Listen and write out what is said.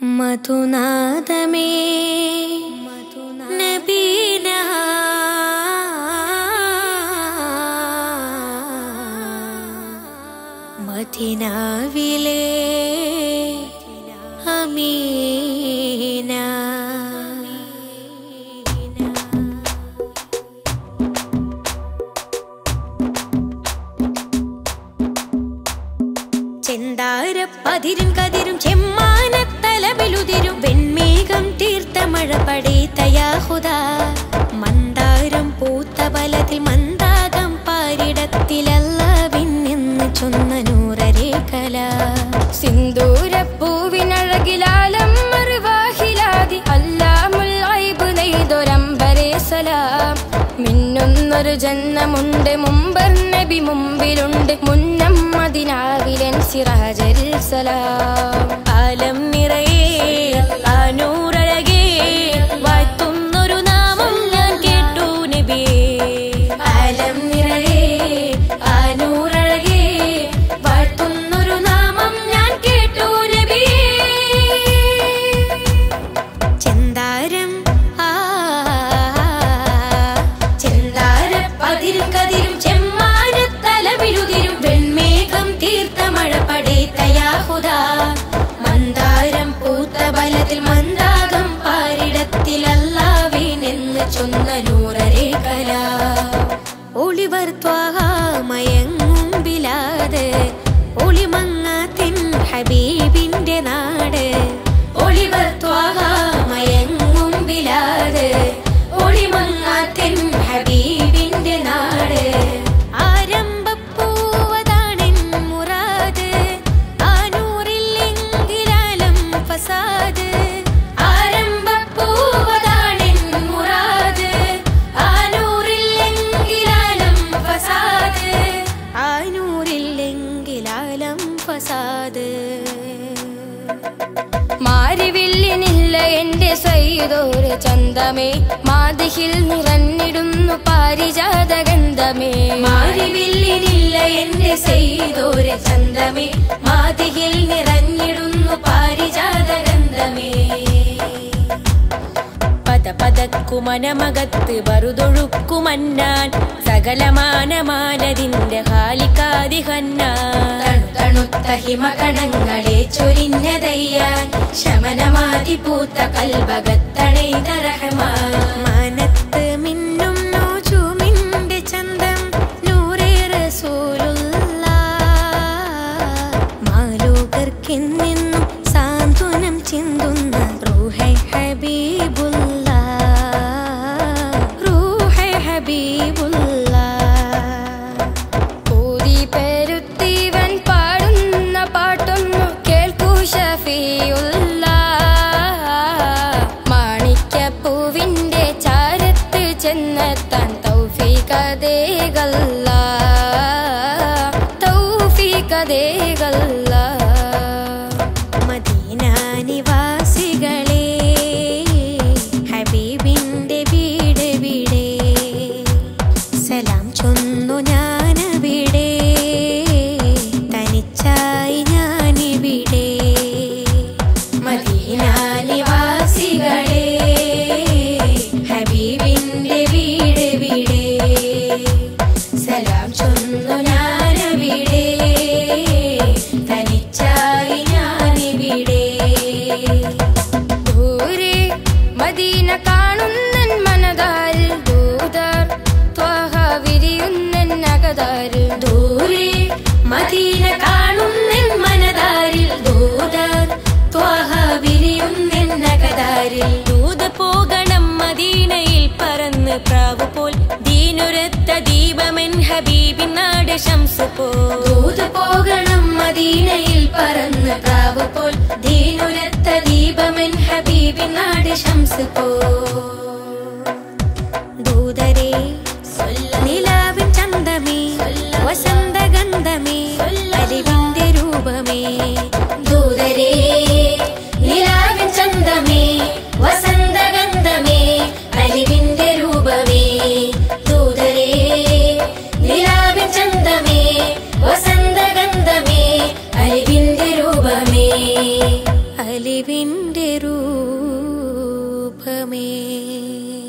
മധുനാഥമേ നബീന മദിനാവിലെ അമീന ചെന്താരപ്പതിരും കതിരും ചെമ്മാനത്തലവിലുതിരും വെൺമേഘം തീർത്ത മഴ പടീത്തയാഹുദ മന്ദാരം പൂത്ത ബലത്തിൽ മന്ദാകം പാരിടത്തിലല്ലാവിന്നെന്ന് ചൊന്ന നൂറരേഖല സിന്ദൂരപ്പൂവിനഴകിലാലം മറുവാഹിലാതി അല്ലാമുൽ ഐബ് നെയ്തൊരമ്പരേ സലാം മിന്നുന്നൊരു ജന്മമുണ്ട് മുമ്പർ നബി മുമ്പിലുണ്ട് മുന്നം മദിനാവിലൻ സിറാജരിൽ സലാം ആലം നിറയെ ആ നൂറഴകേ വാഴ്ത്തുന്നൊരു നാമം ഞാൻ കേട്ടു നബിയേ ആലം നിറയെ ആ നൂറഴകേ വാഴ്ത്തുന്നൊരു നാമം ഞാൻ കേട്ടു നബിയേ ചെന്താരം ആ ചെന്താരപ്പതിരും കതിരും ചെമ്മാനത്തലവിലുതിരും വെൺമേഘം തീർത്ത മഴ പടേത്തയാഹുദ മന്ദാരം പൂത്ത ബലത്തിൽ മന്ദാകം പാരിടത്തിലല്ലാവീനെന്ന് ചൊന്ന നൂറരേഖല ഒളിവർ ത്വാമയങ്ങും ബിലാത് ഒളിമങ്ങാത്തിൻ ഹബീബിന്റെ നാട് ഒളിവർ ത്വാമയങ്ങും ബിലാത് ഒളിമങ്ങാത്തിൻ ഹബീബിന്റെ നാട് ആരംഭപ്പൂവതാണെൻ മുറാദ് ആനൂറില്ലെങ്കിലാലം ഫസാദ് ആരംഭപ്പൂവതാണെൻ മുറാദ് ആനൂറില്ലെങ്കിലാലം ഫസാദ് ആനൂറില്ലെങ്കിലാലം ഫസാദ് മാരിവില്ലിനില്ല എന്റെ സൈതോര് ചന്തമേ മാതിഹിൽ നിറഞ്ഞിടുന്നു പാരിജാത ഗന്ധമേ മാരിവില്ലിനില്ല എന്റെ ചെയ്തോര ചന്തമേ മാതിയിൽ നിറഞ്ഞിടുന്നു പാരിജാതഗന്ധമേ പത പതക്കുമനമകത്ത് ബറുതൊഴുക്കുമന്നാൻ സകലമാനമാനതിന്റെ ഹാലിക്കാതിഹന്നാൻ തണുത്ത ഹിമകണങ്ങളെ ചൊരിഞ്ഞതയ്യാൻ ശമനമാതി പൂത്ത കൽബകത്തണൈത റഹ്മാൻ മാനത്ത് മിന്നും നോജുമിന്റെ ചന്തം നൂറേ റസൂലുള്ള മാലോകർക്കെന്നെന്നും സാന്ത്വനം ചിന്തുന്ന റൂഹെ ഹബീബുള്ള റൂഹെ ഹബീബുള്ള ഊതി പെരുത്തീവൻ പാടുന്ന പാട്ടൊന്നു കേൾക്കൂ ഷഫിയുള്ള മാണിക്യപ്പൂവിന്റെ ചാരത്ത് ചെന്നെത്താൻ തൗഫീകതേകല്ല തൗഫീകതേകല്ല മദീന നിവാസികളെ ഹബീബിന്റെ വീട് വിടെ സലാം ചൊന്നു ഞാനവിടെ തനിച്ചായി ഞാനിവിടെ മദീന നിവാസികളെ ഹബീബിന്റെ വീട് വിടെ സലാം ചൊന്നു ഞാനവിടെ തനിച്ചായി ഞാനിവിടെ ദൂരെ മദീന കാണുന്നൻ മനതാരിൽ ദൂതർ ത്വഹ വിരിയുന്നൻ അകതാരിൽ ദൂരെ മദീന കാണുന്നെൻ മനതാരിൽ ദൂതർ ത്വാഹ വിരിയുന്നെൻ നഗതാരിൽ ദൂത പോകണം മദീനയിൽ പറന്ന് പ്രാവ് പോൽ ദീനുരത്ത ദീപമെൻ ഹബീബിൻ നാട് ശംസ് പോ ദൂത പോകണം മദീനയിൽ പറന്ന് പ്രാവ് പോൽ ദീനുരത്ത ദീപമെൻ ഹബീബിൻ നാട് ശംസ് പോ ദൂതരേ നിലാവിൻ ചന്തമേ വസന്തഗന്ധമേ അലിവിന്റെ രൂപമേ ദൂതരേ നിലാവിൻ ചന്തമേ വസന്തഗന്ധമേ അലിവിന്റെ രൂപമേ ദൂതരേ നിലാവിൻ ചന്തമേ വസന്തഗന്ധമേ അലിവിന്റെ രൂപമേ അലിവിൻ്റെ രൂപമേ